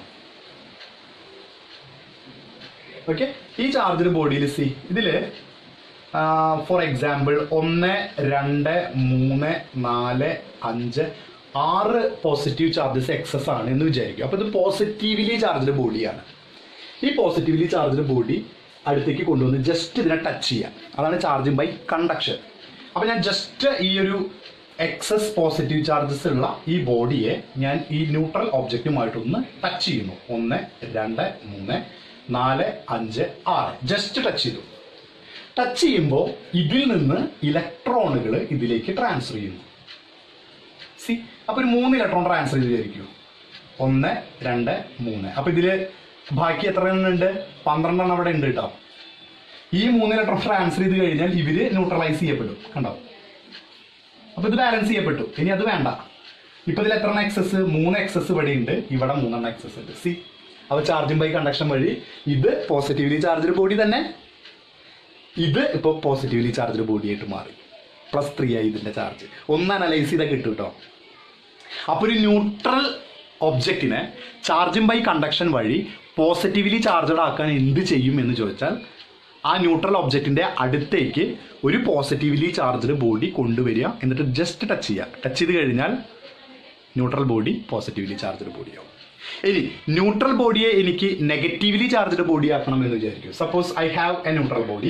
ഓക്കെ ഈ ചാർജഡ് ബോഡിയിൽ സി ഇതിൽ ഫോർ എക്സാമ്പിൾ ഒന്ന് രണ്ട് മൂന്ന് നാല് അഞ്ച് ആറ് പോസിറ്റീവ് ചാർജസ് എക്സസ് ആണ് എന്ന് വിചാരിക്കും അപ്പോൾ ഇത് പോസിറ്റീവ്ലി ചാർജഡ് ബോഡിയാണ് ഈ പോസിറ്റീവ്ലി ചാർജഡ് ബോഡി അടുത്തേക്ക് കൊണ്ടുവന്ന് ജസ്റ്റ് ഇതിനെ ടച്ച് ചെയ്യാം അതാണ് ചാർജിങ് ബൈ കണ്ടക്ഷൻ അപ്പോൾ ഞാൻ ജസ്റ്റ് ഈ ഒരു എക്സസ് പോസിറ്റീവ് ചാർജസ് ഉള്ള ഈ ബോഡിയെ ഞാൻ ഈ ന്യൂട്രൽ ഒബ്ജക്റ്റുമായിട്ടൊന്ന് ടച്ച് ചെയ്യുന്നു ഒന്ന് രണ്ട് മൂന്ന് നാല് അഞ്ച് ആറ് ജസ്റ്റ് ടച്ച് ചെയ്തു ടച്ച് ചെയ്യുമ്പോൾ ഇതിൽ നിന്ന് ഇലക്ട്രോണുകൾ ഇതിലേക്ക് ട്രാൻസ്ഫർ ചെയ്യുന്നു സി അപ്പൊ ഒരു മൂന്ന് ഇലക്ട്രോൺ ട്രാൻസ്ഫർ ചെയ്ത് വിചാരിക്കൂ ഒന്ന് രണ്ട് മൂന്ന് അപ്പൊ ഇതില് ബാക്കി എത്ര എണ്ണം ഉണ്ട് പന്ത്രണ്ടെണ്ണം അവിടെ ഉണ്ട് കേട്ടോ ഈ മൂന്ന് ഇലക്ട്രോൺ ട്രാൻസ്ഫർ ചെയ്ത് കഴിഞ്ഞാൽ ഇവര് ന്യൂട്രലൈസ് ചെയ്യപ്പെടും കണ്ടോ അപ്പൊ ഇത് ബാലൻസ് ചെയ്യപ്പെട്ടു ഇനി അത് വേണ്ട ഇപ്പൊ ഇതിൽ എത്ര എക്സസ് മൂന്ന് എക്സസ് ഇവിടെ ഉണ്ട് ഇവിടെ മൂന്നെണ്ണം എക്സസ് ഉണ്ട് സി അപ്പൊ ചാർജിങ് ബൈ കണ്ടക്ഷൻ വഴി ഇത് പോസിറ്റീവ്ലി ചാർജഡ് ബോഡി തന്നെ ഇത് ഇപ്പോൾ പോസിറ്റീവ്ലി ചാർജഡ് ബോഡി ആയിട്ട് മാറി പ്ലസ് ത്രീ ആയി ഇതിന്റെ ചാർജ് ഒന്ന് അനലൈസ് ചെയ്താൽ കിട്ടും കേട്ടോ അപ്പോൾ ഒരു ന്യൂട്രൽ ഒബ്ജക്റ്റിനെ ചാർജിങ് ബൈ കണ്ടക്ഷൻ വഴി പോസിറ്റീവ്ലി ചാർജഡ് ആക്കാൻ എന്ത് ചെയ്യും എന്ന് ചോദിച്ചാൽ ആ ന്യൂട്രൽ ഒബ്ജക്റ്റിന്റെ അടുത്തേക്ക് ഒരു പോസിറ്റീവ്ലി ചാർജഡ് ബോഡി കൊണ്ടുവരിക എന്നിട്ട് ജസ്റ്റ് ടച്ച് ചെയ്യുക ടച്ച് ചെയ്ത് കഴിഞ്ഞാൽ ന്യൂട്രൽ ബോഡി പോസിറ്റീവ്ലി ചാർജഡ് ബോഡിയാവും ഇനി ന്യൂട്രൽ ബോഡിയെ എനിക്ക് നെഗറ്റീവ്ലി ചാർജഡ് ബോഡി ആക്കണം എന്ന് വിചാരിക്കും suppose I have a neutral body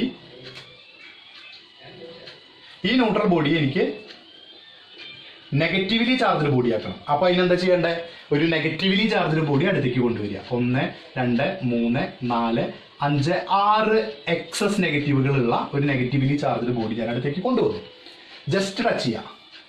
ഈ ന്യൂട്രൽ ബോഡി എനിക്ക് നെഗറ്റീവ്ലി ചാർജഡ് ബോഡി ആക്കണം അപ്പൊ അതിനെന്താ ചെയ്യേണ്ടേ ഒരു നെഗറ്റീവ്ലി ചാർജഡ് ബോഡി അടുത്തേക്ക് കൊണ്ടുവരിക ഒന്ന് രണ്ട് മൂന്ന് നാല് അഞ്ച് ആറ് എക്സസ് നെഗറ്റീവുകളുള്ള ഒരു നെഗറ്റീവ്ലി ചാർജഡ് ബോഡി ഞാൻ അടുത്തേക്ക് കൊണ്ടുവന്നു ജസ്റ്റ് ടച്ച് ചെയ്യാം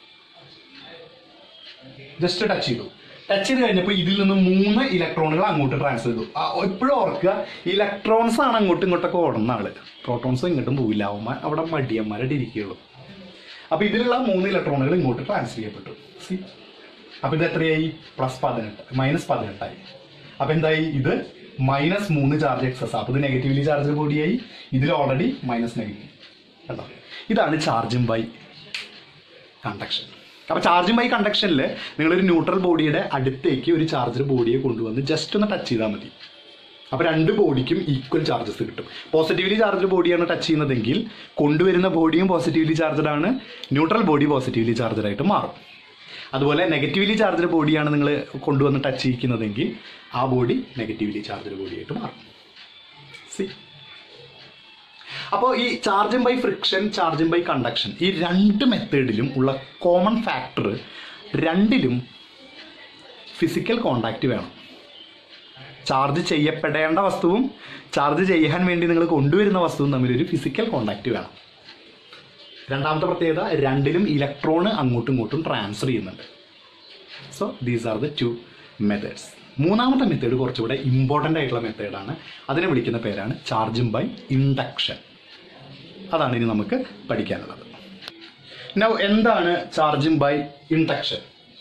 ജസ്റ്റ് ടച്ച് ചെയ്തു ടച്ച് ചെയ്ത് കഴിഞ്ഞപ്പോൾ ഇതിൽ നിന്ന് മൂന്ന് ഇലക്ട്രോണുകൾ അങ്ങോട്ട് ട്രാൻസ്ഫർ ചെയ്തു ആ, എപ്പോഴും ഓർക്കുക ഇലക്ട്രോൺസ് ആണ് അങ്ങോട്ടും ഇങ്ങോട്ടൊക്കെ ഓടുന്ന ആള് പ്രോട്ടോൺസ് ഇങ്ങോട്ടും പോവില്ല അവന്മാർ അവിടെ മടിയന്മാരുടെ ഇരിക്കുകയുള്ളൂ അപ്പൊ ഇതിലുള്ള മൂന്ന് ഇലക്ട്രോണുകൾ ഇങ്ങോട്ട് ട്രാൻസ്ഫർ ചെയ്യപ്പെട്ടു സി അപ്പൊ ഇത് എത്രയായി പ്ലസ് പതിനെട്ട് മൈനസ് പതിനെട്ടായി അപ്പൊ എന്തായി ഇത് മൈനസ് മൂന്ന് ചാർജ് എക്സസ് അപ്പൊ ഇത് നെഗറ്റീവ്ലി ചാർജ് ബോഡിയായി ഇതിൽ ഓൾറെഡി മൈനസ് നെഗറ്റീവ് കണ്ടോ ഇതാണ് ചാർജിങ് ബൈ കണ്ടക്ഷൻ അപ്പൊ ചാർജിങ് ബൈ കണ്ടക്ഷനിൽ നിങ്ങളൊരു ന്യൂട്രൽ ബോഡിയുടെ അടുത്തേക്ക് ഒരു ചാർജർ ബോഡിയെ കൊണ്ടുവന്ന് ജസ്റ്റ് ഒന്ന് ടച്ച് ചെയ്താൽ മതി അപ്പൊ രണ്ട് ബോഡിക്കും ഈക്വൽ ചാർജസ് കിട്ടും പോസിറ്റീവ്ലി ചാർജ് ബോഡിയാണ് ടച്ച് ചെയ്യുന്നതെങ്കിൽ കൊണ്ടുവരുന്ന ബോഡിയും പോസിറ്റീവ്ലി ചാർജഡ് ആണ് ന്യൂട്രൽ ബോഡി പോസിറ്റീവ്ലി ചാർജഡ് ആയിട്ട് മാറും അതുപോലെ നെഗറ്റീവ്ലി ചാർജഡ് ബോഡിയാണ് നിങ്ങൾ കൊണ്ടുവന്ന് ടച്ച് ചെയ്യിക്കുന്നതെങ്കിൽ ആ ബോഡി നെഗറ്റീവ്ലി ചാർജഡ് ബോഡിയായിട്ട് മാറും സി അപ്പോൾ ഈ charging by friction charging by conduction ഈ രണ്ട് മെത്തേഡിലും ഉള്ള കോമൺ ഫാക്ടർ രണ്ടിലും ഫിസിക്കൽ കോണ്ടാക്റ്റ് വേണം ചാർജ് ചെയ്യപ്പെടേണ്ട വസ്തുവും ചാർജ് ചെയ്യാൻ വേണ്ടി നിങ്ങൾ കൊണ്ടുവരുന്ന വസ്തുവും തമ്മിലൊരു ഫിസിക്കൽ കോണ്ടാക്റ്റ് വേണം രണ്ടാമത്തെ പ്രത്യേകത രണ്ടിലും ഇലക്ട്രോൺ അങ്ങോട്ടും ഇങ്ങോട്ടും ട്രാൻസ്ഫർ ചെയ്യുന്നുണ്ട് so these are the two methods മൂന്നാമത്തെ മെത്തേഡ് കുറച്ചുകൂടെ ഇമ്പോർട്ടൻ്റ് ആയിട്ടുള്ള മെത്തേഡാണ് അതിനെ വിളിക്കുന്ന പേരാണ് ചാർജിങ് ബൈ ഇൻഡക്ഷൻ അതാണ് ഇനി നമുക്ക് പഠിക്കാനുള്ളത് നൗ എന്താണ് charging by induction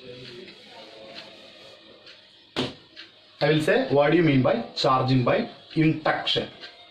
I will say what do you mean by charging by induction?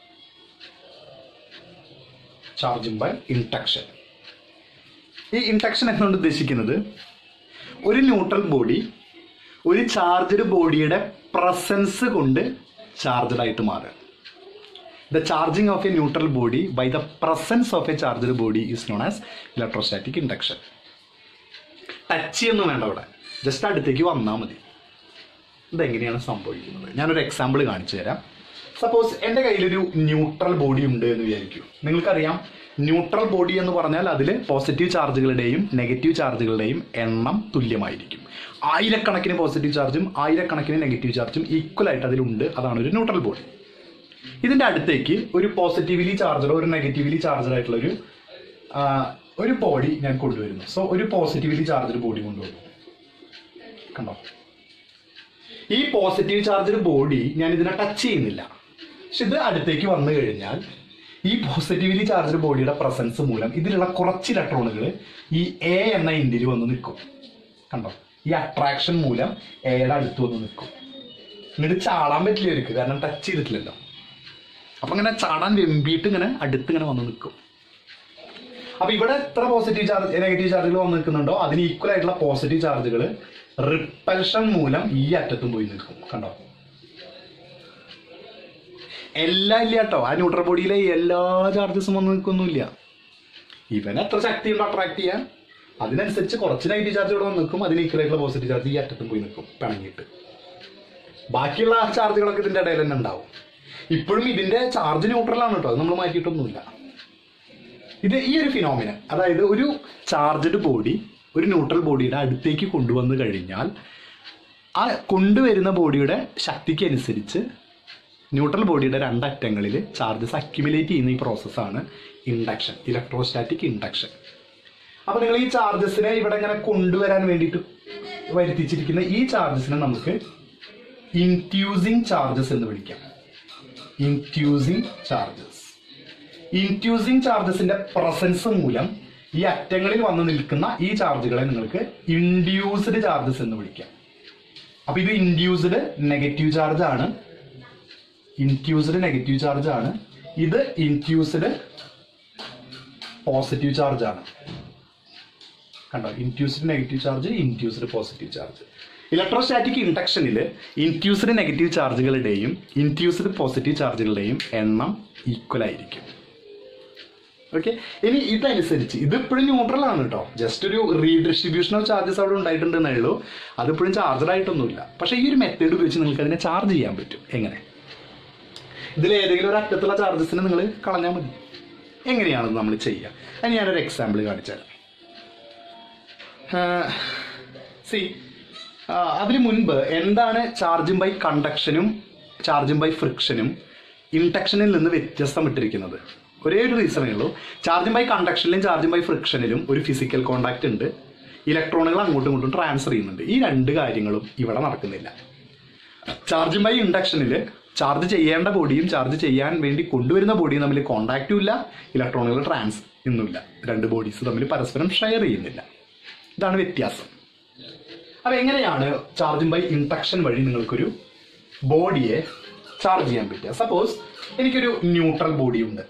Charging by induction. ഈ ഇൻഡക്ഷൻ എന്നുകൊണ്ട് ഉദ്ദേശിക്കുന്നത് ഒരു ന്യൂട്രൽ ബോഡി ഒരു ചാർജഡ് ബോഡിയുടെ പ്രസൻസ് കൊണ്ട് ചാർജഡ് ആയിട്ട് മാറുക the charging of a neutral body by the presence of a charged body is known as electrostatic induction touch ചെയ്യൊന്നും വേണ്ട അവിടെ ജസ്റ്റ് അടുത്തേക്ക് വന്നാൽ മതി ഇതെങ്ങനെയാണ് സംഭവിക്കുന്നത് ഞാനൊരു എക്സാമ്പിൾ കാണിച്ചു തരാം സപ്പോസ് എൻ്റെ കയ്യിലൊരു ന്യൂട്രൽ ബോഡി ഉണ്ട് എന്ന് വിചാരിക്കൂ നിങ്ങൾക്കറിയാം ന്യൂട്രൽ ബോഡി എന്ന് പറഞ്ഞാൽ അതിൽ പോസിറ്റീവ് ചാർജുകളുടെയും നെഗറ്റീവ് ചാർജുകളുടെയും എണ്ണം തുല്യമായിരിക്കും ആയിരക്കണക്കിന് പോസിറ്റീവ് ചാർജും ആയിരക്കണക്കിന് നെഗറ്റീവ് ചാർജും ഈക്വൽ ആയിട്ട് അതിലുണ്ട് അതാണ് ഒരു ന്യൂട്രൽ ബോഡി ഇതിൻ്റെ അടുത്തേക്ക് ഒരു പോസിറ്റീവ്ലി ചാർജറോ ഒരു നെഗറ്റീവ്ലി ചാർജർ ആയിട്ടുള്ള ഒരു ആ, ഒരു ബോഡി ഞാൻ കൊണ്ടുവരുന്നു സോ ഒരു പോസിറ്റീവ്ലി ചാർജർ ബോഡി കൊണ്ടുവരുന്നു കണ്ടോ ഈ പോസിറ്റീവ് ചാർജഡ് ബോഡി ഞാൻ ഇതിനെ ടച്ച് ചെയ്യുന്നില്ല പക്ഷെ ഇത് അടുത്തേക്ക് വന്നു കഴിഞ്ഞാൽ ഈ പോസിറ്റീവ്ലി ചാർജഡ് ബോഡിയുടെ പ്രസൻസ് മൂലം ഇതിലുള്ള കുറച്ച് ഇലക്ട്രോണുകൾ ഈ എ എന്ന ഇൻഡിൽ വന്ന് നിൽക്കും കണ്ടോ ഈ അട്രാക്ഷൻ മൂലം എയുടെ അടുത്ത് വന്ന് നിൽക്കും എന്നിട്ട് ചാടാൻ പറ്റില്ല ഇവർക്ക് കാരണം ടച്ച് ചെയ്തിട്ടില്ലല്ലോ അപ്പൊ ഇങ്ങനെ ചാടാൻ വെമ്പിയിട്ട് ഇങ്ങനെ അടുത്ത് ഇങ്ങനെ വന്ന് നിൽക്കും അപ്പൊ ഇവിടെ എത്ര പോസിറ്റീവ് ചാർജ് നെഗറ്റീവ് ചാർജുകൾ വന്ന് നിൽക്കുന്നുണ്ടോ അതിന് ഈക്വൽ ആയിട്ടുള്ള പോസിറ്റീവ് ചാർജുകൾ റിപ്പൽഷൻ മൂലം ഈ അറ്റത്തും പോയി നിൽക്കും കണ്ടോ എല്ലാം ഇല്ല കേട്ടോ ആ ന്യൂട്രൽ ബോഡിയിലെ എല്ലാ ചാർജസും വന്ന് നിൽക്കൊന്നുമില്ല ഇവൻ എത്ര ശക്തി ഉണ്ട് അട്രാക്ട് ചെയ്യാൻ അതിനനുസരിച്ച് കുറച്ച് നെഗറ്റീവ് ചാർജ് ഇവിടെ വന്ന് നിൽക്കും അതിന് ഈക്വലായിട്ടുള്ള പോസിറ്റീവ് ചാർജ് ഈ അറ്റത്തും പോയി നിൽക്കും പിണങ്ങിയിട്ട് ബാക്കിയുള്ള ചാർജുകളൊക്കെ ഇതിന്റെ ഇടയിൽ തന്നെ ഉണ്ടാവും ഇപ്പോഴും ഇതിന്റെ ചാർജ് ന്യൂട്രലാണ് കേട്ടോ അത് നമ്മൾ മാറ്റിയിട്ടൊന്നുമില്ല ഇത് ഈ ഒരു ഫിനോമിന അതായത് ഒരു ചാർജഡ് ബോഡി ഒരു ന്യൂട്രൽ ബോഡിയുടെ അടുത്തേക്ക് കൊണ്ടുവന്നു കഴിഞ്ഞാൽ ആ കൊണ്ടുവരുന്ന ബോഡിയുടെ ശക്തിക്ക് അനുസരിച്ച് ന്യൂട്രൽ ബോഡിയുടെ രണ്ടറ്റങ്ങളിൽ ചാർജസ് അക്യുമുലേറ്റ് ചെയ്യുന്ന ഈ പ്രോസസ്സാണ് ഇൻഡക്ഷൻ ഇലക്ട്രോസ്റ്റാറ്റിക് ഇൻഡക്ഷൻ അപ്പൊ നിങ്ങൾ ഈ ചാർജസിനെ ഇവിടെ ഇങ്ങനെ കൊണ്ടുവരാൻ വേണ്ടിയിട്ട് വരുത്തിച്ചിരിക്കുന്ന ഈ ചാർജസിനെ നമുക്ക് ഇൻറ്റ്യൂസിങ് ചാർജസ് എന്ന് വിളിക്കാം ഇൻറ്റ്യൂസിങ് ചാർജസ് ഇൻറ്റ്യൂസിങ് ചാർജസിന്റെ പ്രസൻസ് മൂലം ഈ അറ്റങ്ങളിൽ വന്ന് നിൽക്കുന്ന ഈ ചാർജുകളെ നിങ്ങൾക്ക് ഇൻഡ്യൂസ്ഡ് ചാർജസ് എന്ന് വിളിക്കാം അപ്പൊ ഇത് ഇൻഡ്യൂസ്ഡ് നെഗറ്റീവ് ചാർജ് ആണ് ഇൻറ്റ്യൂസ്ഡ് നെഗറ്റീവ് ചാർജ് ആണ് ഇത് ഇൻറ്റ്യൂസ്ഡ് പോസിറ്റീവ് ചാർജ് ആണ് കണ്ടോ induced negative charge induced positive charge electrostatic ഇൻഡക്ഷനിൽ ഇൻറ്റ്യൂസ്ഡ് നെഗറ്റീവ് ചാർജുകളുടെയും ഇൻറ്റ്യൂസ്ഡ് പോസിറ്റീവ് ചാർജുകളുടെയും എണ്ണം ഈക്വൽ ആയിരിക്കും ഓക്കെ ഇനി ഇതനുസരിച്ച് ഇത് ഇപ്പോഴും ന്യൂട്രൽ ആണ് കേട്ടോ ജസ്റ്റ് ഒരു റീഡിസ്ട്രിബ്യൂഷൻ ഓഫ് ചാർജസ് അവിടെ ഉണ്ടായിട്ടുണ്ടെന്നേ ഉള്ളൂ അതിപ്പോഴും ചാർജഡ് ആയിട്ടൊന്നുമില്ല പക്ഷേ ഈ ഒരു മെത്തേഡ് ഉപയോഗിച്ച് നിങ്ങൾക്ക് അതിനെ ചാർജ് ചെയ്യാൻ പറ്റും എങ്ങനെ ഇതിൽ ഏതെങ്കിലും ഒരു അറ്റത്തുള്ള ചാർജസിനെ നിങ്ങൾ കളഞ്ഞാൽ മതി എങ്ങനെയാണ് നമ്മൾ ചെയ്യുക അതിന് ഞാനൊരു എക്സാമ്പിൾ കാണിച്ചുതരാം സി അതിന് മുൻപ് എന്താണ് ചാർജിങ് ബൈ കണ്ടക്ഷനും ചാർജിങ് ബൈ ഫ്രിക്ഷനും ഇൻഡക്ഷനിൽ നിന്ന് വ്യത്യസ്തം ഇട്ടിരിക്കുന്നത് ഒരേ ഒരു റീസണേ ഉള്ളൂ ചാർജിങ് ബൈ കണ്ടക്ഷനിലും ചാർജിങ് ബൈ ഫ്രിക്ഷനിലും ഒരു ഫിസിക്കൽ കോണ്ടാക്ട് ഉണ്ട് ഇലക്ട്രോണുകൾ അങ്ങോട്ടും ഇങ്ങോട്ടും ട്രാൻസ്ഫർ ചെയ്യുന്നുണ്ട് ഈ രണ്ട് കാര്യങ്ങളും ഇവിടെ നടക്കുന്നില്ല ചാർജിങ് ബൈ ഇൻഡക്ഷനിൽ ചാർജ് ചെയ്യേണ്ട ബോഡിയും ചാർജ് ചെയ്യാൻ വേണ്ടി കൊണ്ടുവരുന്ന ബോഡിയും തമ്മിൽ കോണ്ടാക്റ്റും ഇല്ല ഇലക്ട്രോണുകൾ ട്രാൻസ് ഒന്നുമില്ല രണ്ട് ബോഡീസ് തമ്മിൽ പരസ്പരം ഷെയർ ചെയ്യുന്നില്ല ഇതാണ് വ്യത്യാസം അപ്പൊ എങ്ങനെയാണ് ചാർജിങ് ബൈ ഇൻഡക്ഷൻ വഴി നിങ്ങൾക്കൊരു ബോഡിയെ ചാർജ് ചെയ്യാൻ പറ്റുക സപ്പോസ് എനിക്കൊരു ന്യൂട്രൽ ബോഡി ഉണ്ട്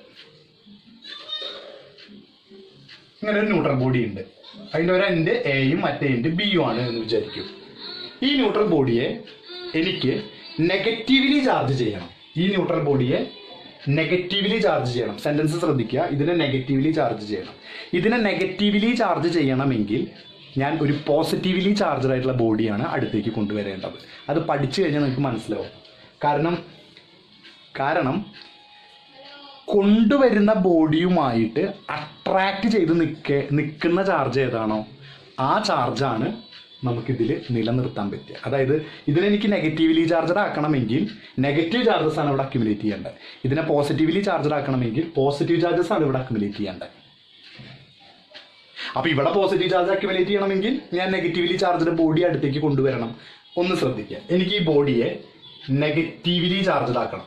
ഇങ്ങനെ ഒരു ന്യൂട്രൽ ബോഡി ഉണ്ട് അതിന്റെ ഒരു എൻഡ് എയും മറ്റേ എൻഡ് ബിയും ആണ് എന്ന് വിചാരിക്കും ഈ ന്യൂട്രൽ ബോഡിയെ എനിക്ക് നെഗറ്റീവ്ലി ചാർജ് ചെയ്യണം ഈ ന്യൂട്രൽ ബോഡിയെ നെഗറ്റീവ്ലി ചാർജ് ചെയ്യണം സെന്റൻസ് ശ്രദ്ധിക്കുക ഇതിനെ നെഗറ്റീവ്ലി ചാർജ് ചെയ്യണം ഇതിനെ നെഗറ്റീവ്ലി ചാർജ് ചെയ്യണമെങ്കിൽ ഞാൻ ഒരു പോസിറ്റീവ്ലി ചാർജഡ് ആയിട്ടുള്ള ബോഡിയാണ് അടുത്തേക്ക് കൊണ്ടുവരേണ്ടത് അത് പഠിച്ചു കഴിഞ്ഞാൽ നിങ്ങൾക്ക് മനസ്സിലാവും കാരണം കാരണം കൊണ്ടുവരുന്ന ബോഡിയുമായിട്ട് അട്രാക്ട് ചെയ്ത് നിൽക്ക നിൽക്കുന്ന ചാർജ് ഏതാണോ ആ ചാർജാണ് നമുക്കിതിൽ നിലനിർത്താൻ പറ്റുക അതായത് ഇതിനെനിക്ക് നെഗറ്റീവ്ലി ചാർജഡ് ആക്കണമെങ്കിൽ നെഗറ്റീവ് ചാർജസ് ആണ് ഇവിടെ അക്യുമുലേറ്റ് ചെയ്യേണ്ടത് ഇതിനെ പോസിറ്റീവ്ലി ചാർജഡ് ആക്കണമെങ്കിൽ പോസിറ്റീവ് ചാർജസ് ആണ് ഇവിടെ അക്യുമുലേറ്റ് ചെയ്യേണ്ടത് അപ്പൊ ഇവിടെ പോസിറ്റീവ് ചാർജ് അക്യുമുലേറ്റ് ചെയ്യണമെങ്കിൽ ഞാൻ നെഗറ്റീവ്ലി ചാർജഡ് ബോഡി അടുത്തേക്ക് കൊണ്ടുവരണം ഒന്ന് ശ്രദ്ധിക്കുക എനിക്ക് ഈ ബോഡിയെ നെഗറ്റീവ്ലി ചാർജഡ് ആക്കണം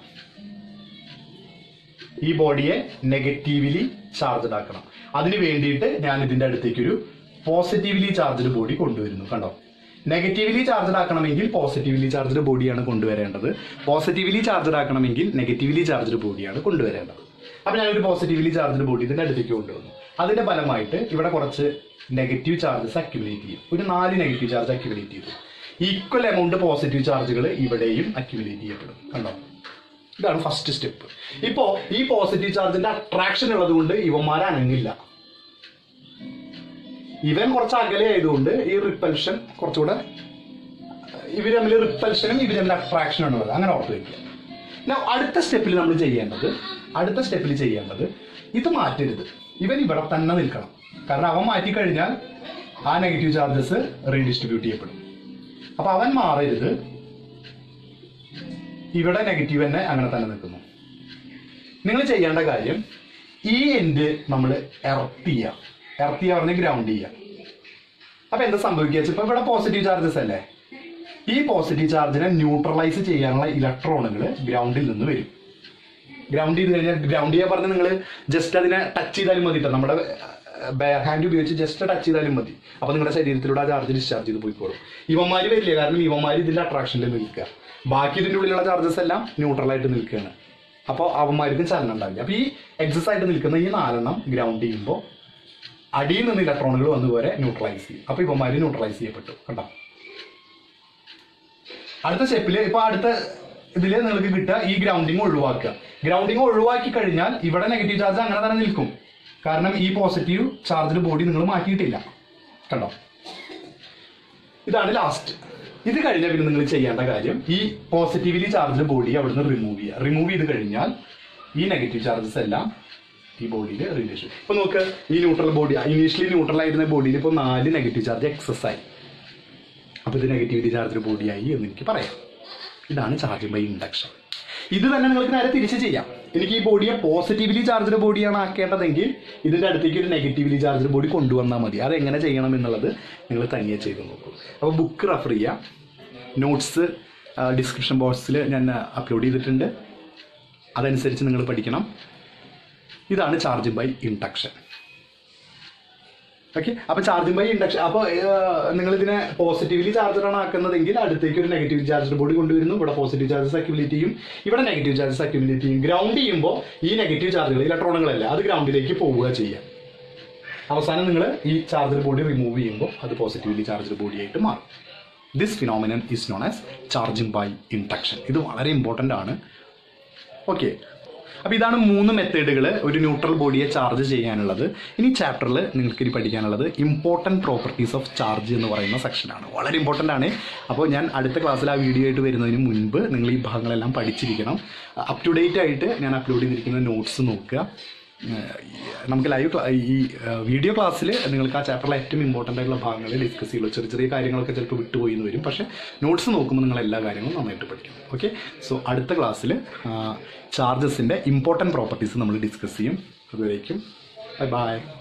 ഈ ബോഡിയെ നെഗറ്റീവ്ലി ചാർജഡ് ആക്കണം അതിന് വേണ്ടിയിട്ട് ഞാൻ ഇതിന്റെ അടുത്തേക്ക് ഒരു പോസിറ്റീവ്ലി ചാർജ്ഡ് ബോഡി കൊണ്ടുവരുന്നു കണ്ടോ നെഗറ്റീവ്ലി ചാർജ്ഡ് ആക്കണമെങ്കിൽ പോസിറ്റീവ്ലി ചാർജ്ഡ് ബോഡിയാണ് കൊണ്ടുവരേണ്ടത് പോസിറ്റീവ്ലി ചാർജ്ഡ് ആക്കണമെങ്കിൽ നെഗറ്റീവ്ലി ചാർജ്ഡ് ബോഡിയാണ് കൊണ്ടുവരേണ്ടത് അപ്പൊ ഞാനൊരു പോസിറ്റീവ്ലി ചാർജ്ഡ് ബോഡി ഇതിന്റെ അടുത്തേക്ക് കൊണ്ടുവന്നു അതിന്റെ ഫലമായിട്ട് ഇവിടെ കുറച്ച് നെഗറ്റീവ് ചാർജസ് അക്യുമുലേറ്റ് ചെയ്യും ഒരു നാല് നെഗറ്റീവ് ചാർജ് അക്യുമുലേറ്റ് ചെയ്തു ഈക്വൽ എമൗണ്ട് പോസിറ്റീവ് ചാർജുകൾ ഇവിടെയും അക്യുമുലേറ്റ് ചെയ്യപ്പെടും കണ്ടോ ഇതാണ് ഫസ്റ്റ് സ്റ്റെപ്പ് ഇപ്പോ ഈ പോസിറ്റീവ് ചാർജിന്റെ അട്രാക്ഷൻ ഉള്ളത് കൊണ്ട് ഇവന്മാർ അനങ്ങില്ല ഇവൻ കുറച്ച് അകലെ ആയതുകൊണ്ട് ഈ റിപ്പൽഷൻ കുറച്ചുകൂടെ ഇവർ തമ്മിൽ റിപ്പൽഷനും ഇവർ തമ്മിൽ അട്രാക്ഷനും ഉള്ളത് അങ്ങനെ ഓർത്ത് വയ്ക്കുക Now, അടുത്ത സ്റ്റെപ്പിൽ നമ്മൾ ചെയ്യേണ്ടത് അടുത്ത സ്റ്റെപ്പിൽ ചെയ്യേണ്ടത് ഇത് മാറ്റരുത് ഇവൻ ഇവിടെ തന്നെ നിൽക്കണം കാരണം അവൻ മാറ്റി കഴിഞ്ഞാൽ ആ നെഗറ്റീവ് ചാർജസ് റീഡിസ്ട്രിബ്യൂട്ട് ചെയ്യപ്പെടും അപ്പൊ അവൻ മാറരുത് ഇവിടെ നെഗറ്റീവ് തന്നെ അങ്ങനെ തന്നെ നിൽക്കുന്നു നിങ്ങൾ ചെയ്യേണ്ട കാര്യം ഈ എൻഡ് നമ്മൾ എർത്ത് ചെയ്യുക എർത്ത് ചെയ്യുക പറഞ്ഞാൽ ഗ്രൗണ്ട് ചെയ്യുക അപ്പൊ എന്താ സംഭവിക്കുക വെച്ചാൽ ഇപ്പൊ ഇവിടെ പോസിറ്റീവ് ചാർജസ് അല്ലേ ഈ പോസിറ്റീവ് ചാർജിനെ ന്യൂട്രലൈസ് ചെയ്യാനുള്ള ഇലക്ട്രോണുകൾ ഗ്രൗണ്ടിൽ നിന്ന് വരും ഗ്രൗണ്ട് ചെയ്ത് കഴിഞ്ഞാൽ ഗ്രൗണ്ട് ചെയ്യാൻ പറഞ്ഞ് നിങ്ങൾ ജസ്റ്റ് അതിനെ ടച്ച് ചെയ്താലും മതി ട്ടോ. നമ്മുടെ ബെയർ ഹാൻഡ് ഉപയോഗിച്ച് ജസ്റ്റ് ടച്ച് ചെയ്താലും മതി അപ്പൊ നിങ്ങളുടെ ശരീരത്തിലൂടെ ആ ചാർജ് ഡിസ്ചാർജ് ചെയ്ത് പോയിക്കോളും ഇവന്മാര് വരില്ല കാരണം ഇവന്മാര് ഇതിന്റെ അട്രാക്ഷനിൽ നിൽക്കുക ബാക്കി ഇതിന്റെ ഉള്ളിലുള്ള ചാർജസ് എല്ലാം ന്യൂട്രൽ ആയിട്ട് നിൽക്കുകയാണ് അപ്പോൾ അവന്മാർക്കും ചലനം ഉണ്ടാവില്ല അപ്പൊ ഈ എക്സസ് ആയിട്ട് നിൽക്കുന്ന ഈ നാലെണ്ണം ഗ്രൗണ്ട് ചെയ്യുമ്പോൾ അടിയിൽ നിന്ന് ഇലക്ട്രോണുകൾ വന്നു പോലെ ന്യൂട്രലൈസ് ചെയ്യും അപ്പൊ ഇവന്മാര് ന്യൂട്രലൈസ് ചെയ്യപ്പെട്ടു കണ്ടോ അടുത്ത സ്റ്റെപ്പിൽ ഇപ്പൊ അടുത്ത ഇതിൽ നിങ്ങൾക്ക് കിട്ടുക ഈ ഗ്രൗണ്ടിങ് ഒഴിവാക്കുക ഗ്രൗണ്ടിങ് ഒഴിവാക്കി കഴിഞ്ഞാൽ ഇവിടെ നെഗറ്റീവ് ചാർജ് അങ്ങനെ തന്നെ നിൽക്കും കാരണം ഈ പോസിറ്റീവ് ചാർജിൽ ബോഡി നിങ്ങൾ മാറ്റിയിട്ടില്ല കണ്ടോ ഇതാണ് ലാസ്റ്റ് ഇത് കഴിഞ്ഞാൽ പിന്നെ നിങ്ങൾ ചെയ്യേണ്ട കാര്യം ഈ പോസിറ്റീവ്ലി ചാർജ് ബോഡി അവിടുന്ന് റിമൂവ് ചെയ്യുക റിമൂവ് ചെയ്ത് കഴിഞ്ഞാൽ ഈ നെഗറ്റീവ് ചാർജസ് എല്ലാം ഈ ബോഡിയിൽ റിലേഷൻ ഇപ്പൊ നോക്ക് ഈ ന്യൂട്രൽ ബോഡി ഇനീഷ്യലി ന്യൂട്രൽ ആയിരുന്ന ബോഡിയിൽ ഇപ്പോൾ നാല് നെഗറ്റീവ് ചാർജ് എക്സസ് ആയി അപ്പോൾ ഇത് നെഗറ്റിവിറ്റി ചാർജ് ബോഡിയായി എന്ന് എനിക്ക് പറയാം ഇതാണ് ചാർജിങ് ബൈ ഇൻഡക്ഷൻ ഇത് തന്നെ നിങ്ങൾക്ക് നേരെ തിരിച്ച് ചെയ്യാം എനിക്ക് ഈ ബോഡിയെ പോസിറ്റീവ്ലി ചാർജ്ഡ് ബോഡിയാണ് ആക്കേണ്ടതെങ്കിൽ ഇതിന്റെ അടുത്തേക്ക് ഒരു നെഗറ്റീവ്ലി ചാർജ്ഡ് ബോഡി കൊണ്ടുവന്നാൽ മതി അത് എങ്ങനെ ചെയ്യണം എന്നുള്ളത് നിങ്ങൾ തനിയെ ചെയ്ത് നോക്കൂ അപ്പോൾ ബുക്ക് റെഫർ ചെയ്യാം നോട്ട്സ് ഡിസ്ക്രിപ്ഷൻ ബോക്സിൽ ഞാൻ അപ്ലോഡ് ചെയ്തിട്ടുണ്ട് അതനുസരിച്ച് നിങ്ങൾ പഠിക്കണം ഇതാണ് ചാർജിങ് ബൈ ഇൻഡക്ഷൻ ഓക്കെ അപ്പൊ ചാർജിങ് ബൈ ഇൻഡക്ഷൻ അപ്പോൾ നിങ്ങൾ ഇതിനെ പോസിറ്റീവ്ലി ചാർജറാണ് ആക്കുന്നതെങ്കിൽ അടുത്തേക്ക് ഒരു നെഗറ്റീവ് ചാർജ് ബോഡി കൊണ്ടുവരുന്നു ഇവിടെ പോസിറ്റീവ് ചാർജസ് അക്യുമുലേറ്റ് ചെയ്യും ഇവിടെ നെഗറ്റീവ് ചാർജസ് അക്യുമുലേറ്റ് ചെയ്യും ഗ്രൗണ്ട് ചെയ്യുമ്പോൾ ഈ നെഗറ്റീവ് ചാർജുകൾ ഇലക്ട്രോണുകളല്ല അത് ഗ്രൗണ്ടിലേക്ക് പോവുക ചെയ്യുക അവസാനം നിങ്ങൾ ഈ ചാർജർ ബോഡി റിമൂവ് ചെയ്യുമ്പോൾ അത് പോസിറ്റീവ്ലി ചാർജർ ബോഡി ആയിട്ട് മാറും this phenomenon is known as charging by induction ഇത് വളരെ ഇമ്പോർട്ടൻ്റ് ആണ് ഓക്കെ അപ്പോൾ ഇതാണ് മൂന്ന് മെത്തേഡുകൾ ഒരു ന്യൂട്രൽ ബോഡിയെ ചാർജ് ചെയ്യാനുള്ളത് ഇനി ചാപ്റ്ററിൽ നിങ്ങൾക്ക് ഇനി പഠിക്കാനുള്ളത് ഇമ്പോർട്ടൻറ്റ് പ്രോപ്പർട്ടീസ് ഓഫ് ചാർജ് എന്ന് പറയുന്ന സെക്ഷനാണ് വളരെ ഇമ്പോർട്ടൻ്റ് ആണ് അപ്പോൾ ഞാൻ അടുത്ത ക്ലാസ്സിൽ ആ വീഡിയോ ആയിട്ട് വരുന്നതിന് മുൻപ് നിങ്ങൾ ഈ ഭാഗങ്ങളെല്ലാം പഠിച്ചിരിക്കണം അപ് ടു ഡേറ്റ് ആയിട്ട് ഞാൻ അപ്ലോഡ് ചെയ്തിരിക്കുന്ന നോട്ട്സ് നോക്കുക ഏഹ് നമുക്ക് ലൈവ് ക്ലാ- ഈ വീഡിയോ ക്ലാസ്സിൽ നിങ്ങൾക്ക് ആ ചാപ്റ്ററിലെ ഏറ്റവും ഇമ്പോർട്ടൻ്റ് ആയിട്ടുള്ള ഭാഗങ്ങൾ ഡിസ്കസ് ചെയ്യുള്ളൂ ചെറിയ ചെറിയ കാര്യങ്ങളൊക്കെ ചിലപ്പോൾ വിട്ടുപോയി എന്ന് വരും പക്ഷേ നോട്ട്സ് നോക്കുമ്പോൾ നിങ്ങൾ എല്ലാ കാര്യങ്ങളും നന്നായിട്ട് പഠിക്കണം ഓക്കെ സോ അടുത്ത ക്ലാസ്സിൽ ചാർജസിൻ്റെ ഇമ്പോർട്ടൻറ്റ് പ്രോപ്പർട്ടീസ് നമ്മൾ ഡിസ്കസ് ചെയ്യും അതുവരേക്കും ബൈ ബൈ